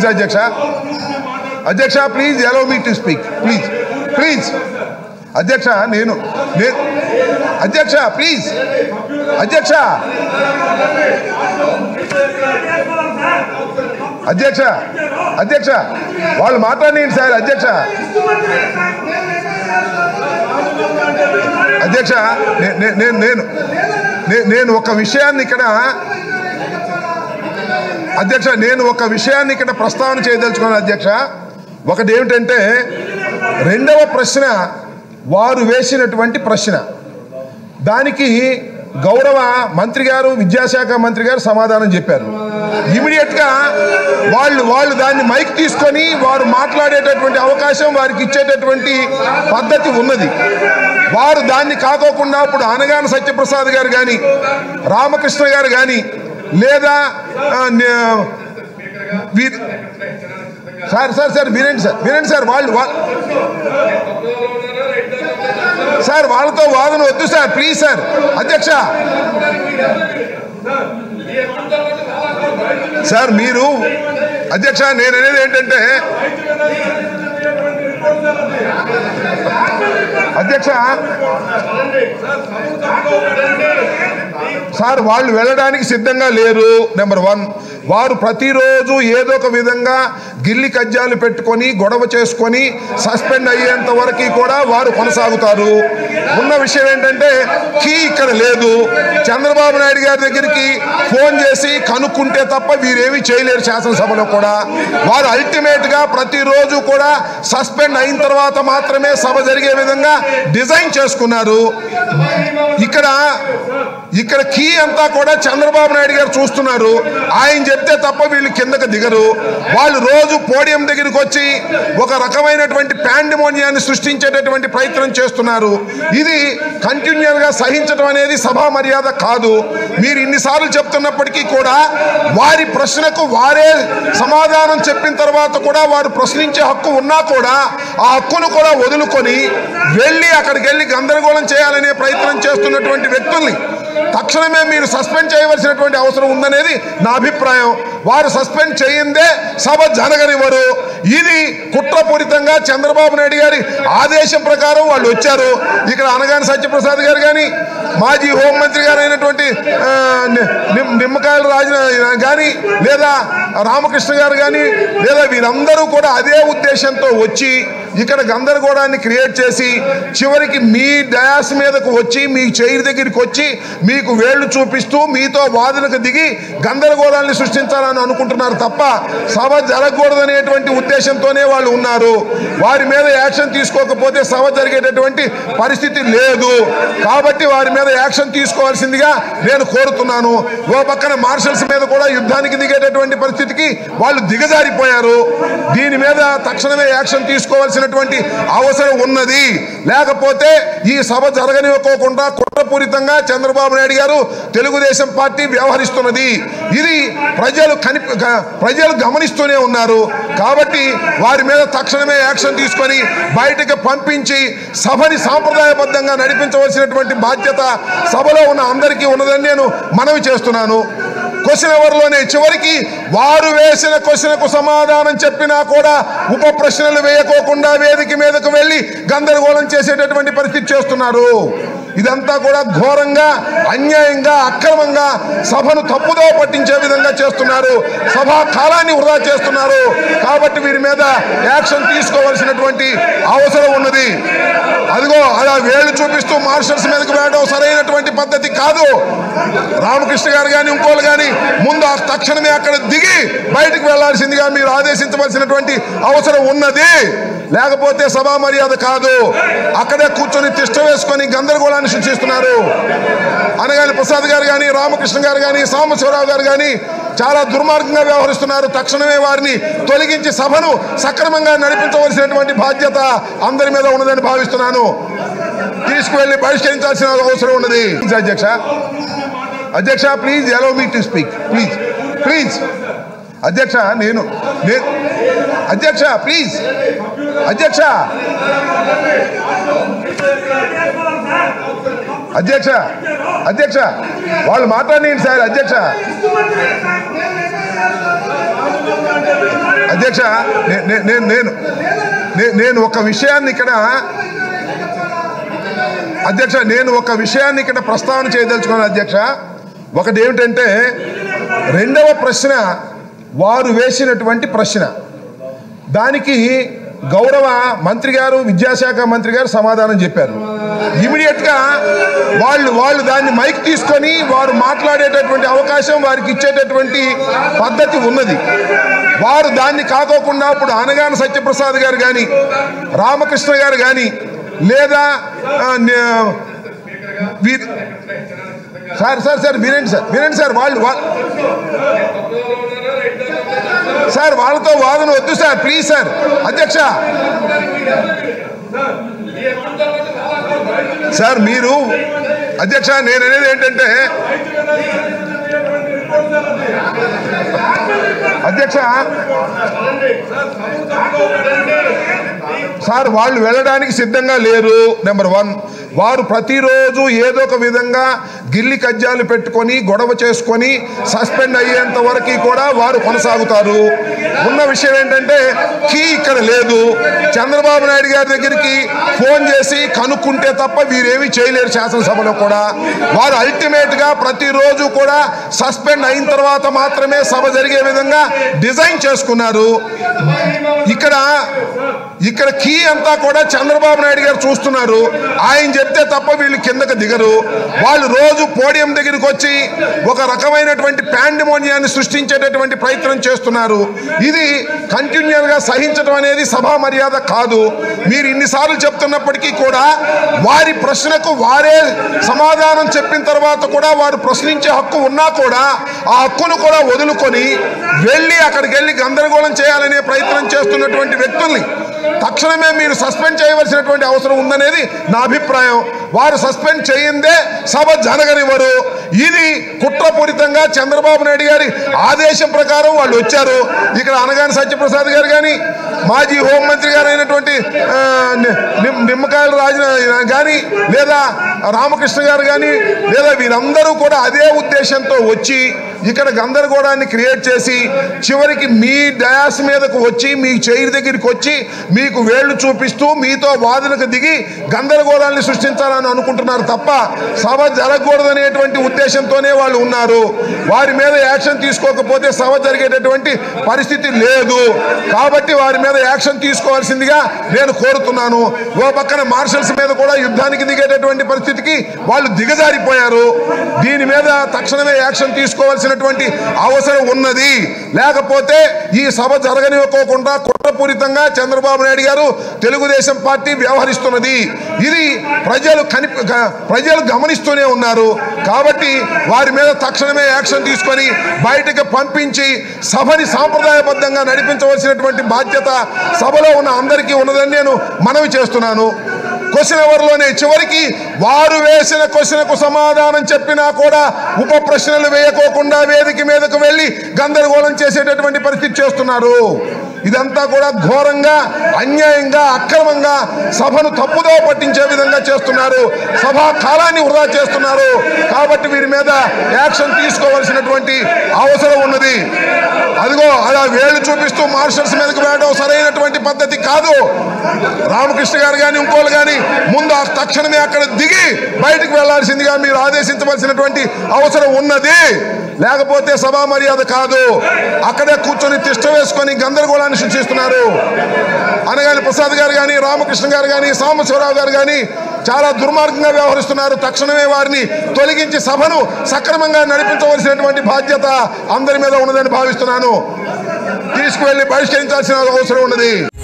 Please అధ్యక్ష అధ్యక్ష please allow me to speak please please అధ్యక్ష నేను నే- అధ్యక్ష ప్లీజ్ అధ్యక్ష అధ్యక్ష అధ్యక్ష వాళ్ళు మాట్లాడండి సార్ అధ్యక్ష అధ్యక్ష నే- నే- నేను నేను నే- నేను ఒక విషయాన్ని ఇక్కడ అధ్యక్ష నేను ఒక విషయాన్ని ఇక్కడ ప్రస్తావన చేయదలుచుకున్నాను అధ్యక్ష ఒకటి ఏమిటంటే రెండవ ప్రశ్న వారు వేసినటువంటి ప్రశ్న దానికి గౌరవ మంత్రి గారు విద్యాశాఖ మంత్రి గారు సమాధానం చెప్పారు ఇమీడియట్ గా వాళ్ళు వాళ్ళు దాన్ని మైక్ తీసుకొని వారు మాట్లాడేటటువంటి అవకాశం వారికి ఇచ్చేటటువంటి పద్ధతి ఉన్నది వారు దాన్ని కాకోకుండా ఇప్పుడు అనగాన సత్యప్రసాద్ గారు కానీ రామకృష్ణ గారు కానీ లేదా ఆ, నే- వీర్ సార్ సార్ సార్ వినండి సార్ వినండి సార్ వాళ్ళు వా- సార్ వాళ్ళతో వాదన వద్దు సార్ ప్లీజ్ సార్ అధ్యక్ష సార్ మీరు అధ్యక్ష నేను అనేది ఏంటంటే అధ్యక్ష సార్ వాళ్ళు వెళ్ళడానికి సిద్ధంగా లేరు నెంబర్ వన్ వారు ప్రతిరోజు ఏదో ఒక విధంగా గిల్లి కజ్జాలు పెట్టుకొని గొడవ చేసుకొని సస్పెండ్ అయ్యేంత వరకు కూడా వారు కొనసాగుతారు ఉన్న విషయం ఏంటంటే కీ ఇక్కడ లేదు చంద్రబాబు నాయుడు గారి దగ్గరికి ఫోన్ చేసి కనుక్కుంటే తప్ప వీరేమీ చేయలేరు శాసనసభలో కూడా వారు అల్టిమేట్ గా ప్రతిరోజు కూడా సస్పెండ్ అయిన తర్వాత మాత్రమే సభ జరిగే విధంగా డిజైన్ చేసుకున్నారు ఇక్కడ ఇక్కడ కీ అంతా కూడా చంద్రబాబు నాయుడు గారు చూస్తున్నారు ఆయన చెప్తే తప్ప వీళ్ళు కిందకి దిగరు వాళ్ళు రోజు పోడియం దగ్గరికి వచ్చి ఒక రకమైనటువంటి పాండిమోనియాన్ని సృష్టించేటటువంటి ప్రయత్నం చేస్తున్నారు ఇది కంటిన్యూల్ గా సహించడం అనేది సభా మర్యాద కాదు మీరు ఇన్నిసార్లు చెప్తున్నప్పటికీ కూడా వారి ప్రశ్నకు వారే సమాధానం చెప్పిన తర్వాత కూడా వారు ప్రశ్నించే హక్కు ఉన్నా కూడా ఆ హక్కును కూడా వదులుకొని వెళ్ళి అక్కడికి వెళ్ళి గందరగోళం చేయాలనే ప్రయత్నం చేస్తున్నటువంటి వ్యక్తుల్ని తక్షణమే మీరు సస్పెండ్ చేయవలసినటువంటి అవసరం ఉందనేది నా అభిప్రాయం వారు సస్పెండ్ చేయిందే సభ జరగనివ్వరు ఇది కుట్రపూరితంగా చంద్రబాబు నాయుడు గారి ఆదేశం ప్రకారం వాళ్ళు వచ్చారు ఇక్కడ అనగాని సత్యప్రసాద్ గారు కానీ మాజీ హోంమంత్రి గారు అయినటువంటి ఆ, ని- నిమ్- నిమ్మకాయల రాజు కానీ లేదా రామకృష్ణ గారు కానీ లేదా వీరందరూ కూడా అదే ఉద్దేశంతో వచ్చి ఇక్కడ గందరగోళాన్ని క్రియేట్ చేసి చివరికి మీ డయాస్ మీదకు వచ్చి మీ చైర్ దగ్గరికి వచ్చి మీకు వేళ్లు చూపిస్తూ మీతో వాదనకు దిగి గందరగోళాన్ని సృష్టించాలని అనుకుంటున్నారు తప్ప సభ జరగకూడదనేటువంటి ఉద్దేశంతోనే వాళ్ళు ఉన్నారు వారి మీద యాక్షన్ తీసుకోకపోతే సభ జరిగేటటువంటి పరిస్థితి లేదు కాబట్టి వారి మీద యాక్షన్ తీసుకోవాల్సిందిగా నేను కోరుతున్నాను ఓ పక్కన మార్షల్స్ మీద కూడా యుద్ధానికి దిగేటటువంటి పరిస్థితికి వాళ్ళు దిగజారిపోయారు దీని మీద తక్షణమే యాక్షన్ తీసుకోవాల్సినటువంటి అవసరం ఉన్నది లేకపోతే ఈ సభ జరగనివ్వకోకుండా కుట్రపూరితంగా చంద్రబాబు నాయుడు గారు తెలుగుదేశం పార్టీ వ్యవహరిస్తున్నది ఇది ప్రజలు కని గ- ప్రజలు గమనిస్తూనే ఉన్నారు కాబట్టి వారి మీద తక్షణమే యాక్షన్ తీసుకొని బయటకు పంపించి సభని సాంప్రదాయబద్ధంగా నడిపించవలసినటువంటి బాధ్యత సభలో ఉన్న అందరికీ ఉన్నదని నేను మనవి చేస్తున్నాను క్వశ్చన్ అవర్లోనే చివరికి వారు వేసిన క్వశ్చన్కు సమాధానం చెప్పినా కూడా ఉప ప్రశ్నలు వేయకోకుండా వేదిక మీదకు వెళ్ళి గందరగోళం చేసేటటువంటి పరిస్థితి చేస్తున్నారు ఇదంతా కూడా ఘోరంగా అన్యాయంగా అక్రమంగా సభను తప్పుదో పట్టించే విధంగా చేస్తున్నారు సభా కాలాన్ని వృధా చేస్తున్నారు కాబట్టి వీరి మీద యాక్షన్ తీసుకోవాల్సినటువంటి అవసరం ఉన్నది అదిగో అలా వేళ్ళు చూపిస్తూ మార్షల్స్ మీదకి వెళ్ళడం సరైనటువంటి పద్ధతి కాదు రామకృష్ణ గారు కానీ ఇంకోళ్ళు కానీ ముందు ఆ తక్షణమే అక్కడ దిగి బయటకు వెళ్లాల్సిందిగా మీరు ఆదేశించవలసినటువంటి అవసరం ఉన్నది లేకపోతే సభా మర్యాద కాదు అక్కడే కూర్చొని తిష్ట వేసుకొని గందరగోళాన్ని సృష్టిస్తున్నారు అనగాని ప్రసాద్ గారు కానీ రామకృష్ణ గారు కానీ సాంబశివరావు గారు కానీ చాలా దుర్మార్గంగా వ్యవహరిస్తున్నారు తక్షణమే వారిని తొలగించి సభను సక్రమంగా నడిపించవలసినటువంటి బాధ్యత అందరి మీద ఉన్నదని భావిస్తున్నాను తీసుకువెళ్ళి బహిష్కరించాల్సిన అవసరం ఉన్నది అధ్యక్ష అధ్యక్ష please allow me to speak please please అధ్యక్ష నేను నే- అధ్యక్ష ప్లీజ్ అధ్యక్ష అధ్యక్ష అధ్యక్ష వాళ్ళు మాట్లాడండి సార్ అధ్యక్ష Thank you. అధ్యక్ష నే- నే- నేను నేను నే- నేను ఒక విషయాన్ని ఇక్కడ అధ్యక్ష నేను ఒక విషయాన్ని ఇక్కడ ప్రస్తావన చేయదలుచుకున్నాను అధ్యక్ష ఒకటి ఏమిటంటే రెండవ ప్రశ్న వారు వేసినటువంటి ప్రశ్న దానికి గౌరవ మంత్రి గారు విద్యాశాఖ మంత్రి గారు సమాధానం చెప్పారు ఇమీడియట్ గా వాళ్ళు వాళ్ళు దాన్ని మైక్ తీసుకొని వారు మాట్లాడేటటువంటి అవకాశం వారికి ఇచ్చేటటువంటి పద్ధతి ఉన్నది వారు దాన్ని కాకోకుండా ఇప్పుడు అనగాన సత్యప్రసాద్ గారు కానీ రామకృష్ణ గారు కానీ లేదా ఆ, నే- వీ- సార్ సార్ సార్ వినండి సార్ వినండి సార్ వాళ్ళు వా- సార్ వాళ్ళతో వాదన వద్దు సార్ ప్లీజ్ సార్ అధ్యక్ష సార్ మీరు అధ్యక్ష నేను అనేది ఏంటంటే అధ్యక్ష సార్ వాళ్ళు వెళ్ళడానికి సిద్ధంగా లేరు నెంబర్ వన్ వారు ప్రతిరోజు ఏదో ఒక విధంగా గిల్లి కజ్జాలు పెట్టుకొని గొడవ చేసుకొని సస్పెండ్ అయ్యేంత వరకు కూడా వారు కొనసాగుతారు ఉన్న విషయం ఏంటంటే కీ ఇక్కడ లేదు చంద్రబాబు నాయుడు గారి దగ్గరికి ఫోన్ చేసి కనుక్కుంటే తప్ప వీరేమీ చేయలేరు శాసనసభలో కూడా వారు అల్టిమేట్ గా ప్రతిరోజు కూడా సస్పెండ్ అయిన తర్వాత మాత్రమే సభ జరిగే విధంగా డిజైన్ చేసుకున్నారు ఇక్కడ ఇక్కడ కీ అంతా కూడా చంద్రబాబు నాయుడు గారు చూస్తున్నారు ఆయన చెప్తే తప్ప వీళ్ళు కిందకి దిగరు వాళ్ళు రోజు పోడియం దగ్గరికి వచ్చి ఒక రకమైనటువంటి పాండిమోనియాన్ని సృష్టించేటటువంటి ప్రయత్నం చేస్తున్నారు ఇది కంటిన్యూల్ గా సహించడం అనేది సభా మర్యాద కాదు మీరు ఇన్నిసార్లు చెప్తున్నప్పటికీ కూడా వారి ప్రశ్నకు వారే సమాధానం చెప్పిన తర్వాత కూడా వారు ప్రశ్నించే హక్కు ఉన్నా కూడా ఆ హక్కును కూడా వదులుకొని వెళ్ళి అక్కడికి వెళ్ళి గందరగోళం చేయాలనే ప్రయత్నం చేస్తున్నటువంటి వ్యక్తుల్ని తక్షణమే మీరు సస్పెండ్ చేయవలసినటువంటి అవసరం ఉందనేది నా అభిప్రాయం వారు సస్పెండ్ చేయిందే సభ జరగనివ్వరు ఇది కుట్రపూరితంగా చంద్రబాబు నాయుడు గారి ఆదేశం ప్రకారం వాళ్ళు వచ్చారు ఇక్కడ అనగాని సత్యప్రసాద్ గారు కానీ మాజీ హోంమంత్రి గారు అయినటువంటి ఆ, ని- నిమ్- నిమ్మకాయల రాజు కానీ లేదా రామకృష్ణ గారు కానీ లేదా వీరందరూ కూడా అదే ఉద్దేశంతో వచ్చి ఇక్కడ గందరగోళాన్ని క్రియేట్ చేసి చివరికి మీ డయాస్ మీదకు వచ్చి మీ చైర్ దగ్గరికి వచ్చి మీకు వేళ్లు చూపిస్తూ మీతో వాదనకు దిగి గందరగోళాన్ని సృష్టించాలని అనుకుంటున్నారు తప్ప సభ జరగకూడదనేటువంటి ఉద్దేశంతోనే వాళ్ళు ఉన్నారు వారి మీద యాక్షన్ తీసుకోకపోతే సభ జరిగేటటువంటి పరిస్థితి లేదు కాబట్టి వారి మీద యాక్షన్ తీసుకోవాల్సిందిగా నేను కోరుతున్నాను ఓ పక్కన మార్షల్స్ మీద కూడా యుద్ధానికి దిగేటటువంటి పరిస్థితికి వాళ్ళు దిగజారిపోయారు దీని మీద తక్షణమే యాక్షన్ తీసుకోవాల్సినటువంటి అవసరం ఉన్నది లేకపోతే ఈ సభ జరగనివ్వకోకుండా కుట్రపూరితంగా చంద్రబాబు నాయుడు గారు తెలుగుదేశం పార్టీ వ్యవహరిస్తున్నది ఇది ప్రజలు కని గ- ప్రజలు గమనిస్తూనే ఉన్నారు కాబట్టి వారి మీద తక్షణమే యాక్షన్ తీసుకొని బయటకు పంపించి సభని సాంప్రదాయబద్ధంగా నడిపించవలసినటువంటి బాధ్యత సభలో ఉన్న అందరికీ ఉన్నదని నేను మనవి చేస్తున్నాను క్వశ్చన్ అవర్లోనే చివరికి వారు వేసిన క్వశ్చన్కు సమాధానం చెప్పినా కూడా ఉప ప్రశ్నలు వేయకోకుండా వేదిక మీదకు వెళ్ళి గందరగోళం చేసేటటువంటి పరిస్థితి చేస్తున్నారు ఇదంతా కూడా ఘోరంగా అన్యాయంగా అక్రమంగా సభను తప్పుదో పట్టించే విధంగా చేస్తున్నారు సభా కాలాన్ని వృధా చేస్తున్నారు కాబట్టి వీరి మీద యాక్షన్ తీసుకోవాల్సినటువంటి అవసరం ఉన్నది అదిగో అలా వేళ్ళు చూపిస్తూ మార్షల్స్ మీదకి వెళ్ళడం సరైనటువంటి పద్ధతి కాదు రామకృష్ణ గారు కానీ ఇంకోళ్ళు కానీ ముందు ఆ తక్షణమే అక్కడ దిగి బయటకు వెళ్లాల్సిందిగా మీరు ఆదేశించవలసినటువంటి అవసరం ఉన్నది లేకపోతే సభా మర్యాద కాదు అక్కడే కూర్చొని తిష్ట వేసుకొని గందరగోళాన్ని సృష్టిస్తున్నారు అనగాని ప్రసాద్ గారు కానీ రామకృష్ణ గారు కానీ సాంబశివరావు గారు కానీ చాలా దుర్మార్గంగా వ్యవహరిస్తున్నారు తక్షణమే వారిని తొలగించి సభను సక్రమంగా నడిపించవలసినటువంటి బాధ్యత అందరి మీద ఉన్నదని భావిస్తున్నాను తీసుకువెళ్ళి బహిష్కరించాల్సిన అవసరం ఉన్నది